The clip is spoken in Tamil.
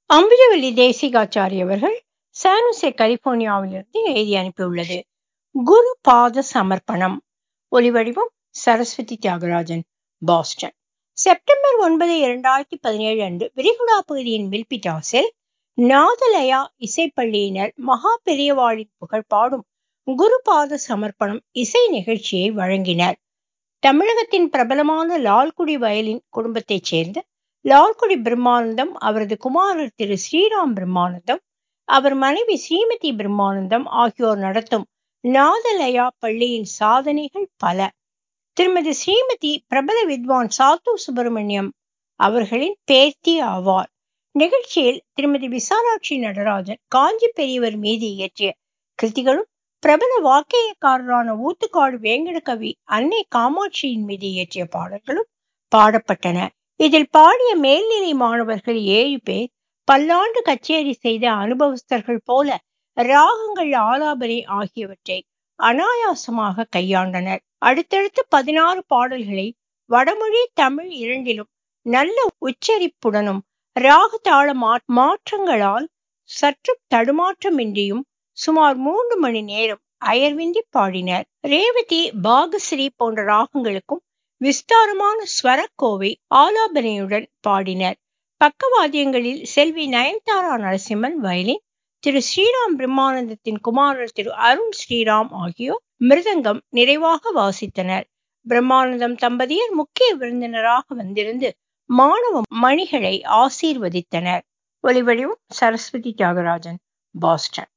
அம்புஜவல்லி தேசிகாச்சாரி அவர்கள் சானுசே கலிபோர்னியாவிலிருந்து எழுதி அனுப்பியுள்ளது குரு பாத சமர்ப்பணம் ஒலிவடிவம் சரஸ்வதி தியாகராஜன் பாஸ்டன் செப்டம்பர் ஒன்பது இரண்டாயிரத்தி பதினேழு அன்று விரிகுடா பகுதியின் மில்பிட்டாஸில் நாதலயா இசைப்பள்ளியினர் மகா பெரியவாளின் புகழ் பாடும் குருபாத சமர்ப்பணம் இசை நிகழ்ச்சியை வழங்கினர் தமிழகத்தின் பிரபலமான லால்குடி வயலின் குடும்பத்தைச் சேர்ந்த லால்குடி பிரம்மானந்தம் அவரது குமாரர் திரு ஸ்ரீராம் பிரம்மானந்தம் அவர் மனைவி ஸ்ரீமதி பிரம்மானந்தம் ஆகியோர் நடத்தும் நாதலயா பள்ளியின் சாதனைகள் பல திருமதி ஸ்ரீமதி பிரபல வித்வான் சாத்து சுப்பிரமணியம் அவர்களின் பேத்தி ஆவார் நிகழ்ச்சியில் திருமதி விசாலாட்சி நடராஜன் காஞ்சி பெரியவர் மீது இயற்றிய கிருதிகளும் பிரபல வாக்கியக்காரரான ஊத்துக்காடு வேங்கடகவி அன்னை காமாட்சியின் மீது இயற்றிய பாடல்களும் பாடப்பட்டன இதில் பாடிய மேல்நிலை மாணவர்கள் ஏழு பேர் பல்லாண்டு கச்சேரி செய்த அனுபவஸ்தர்கள் போல ராகங்கள் ஆலாபனை ஆகியவற்றை அனாயாசமாக கையாண்டனர் அடுத்தடுத்து பதினாறு பாடல்களை வடமொழி தமிழ் இரண்டிலும் நல்ல உச்சரிப்புடனும் ராகதாள மாற்றங்களால் சற்று தடுமாற்றமின்றியும் சுமார் மூன்று மணி நேரம் அயர்வின்றி பாடினர் ரேவதி பாகஸ்ரீ போன்ற ராகங்களுக்கும் விஸ்தாரமான ஸ்வரக்கோவை ஆலாபனையுடன் பாடினர் பக்கவாத்தியங்களில் செல்வி நயன்தாரா நரசிம்மன் வயலின் திரு ஸ்ரீராம் பிரம்மானந்தத்தின் குமாரர் திரு அருண் ஸ்ரீராம் ஆகியோர் மிருதங்கம் நிறைவாக வாசித்தனர் பிரம்மானந்தம் தம்பதியர் முக்கிய விருந்தினராக வந்திருந்து மாணவ மணிகளை ஆசீர்வதித்தனர் ஒலிவடிவம் சரஸ்வதி தியாகராஜன் பாஸ்டன்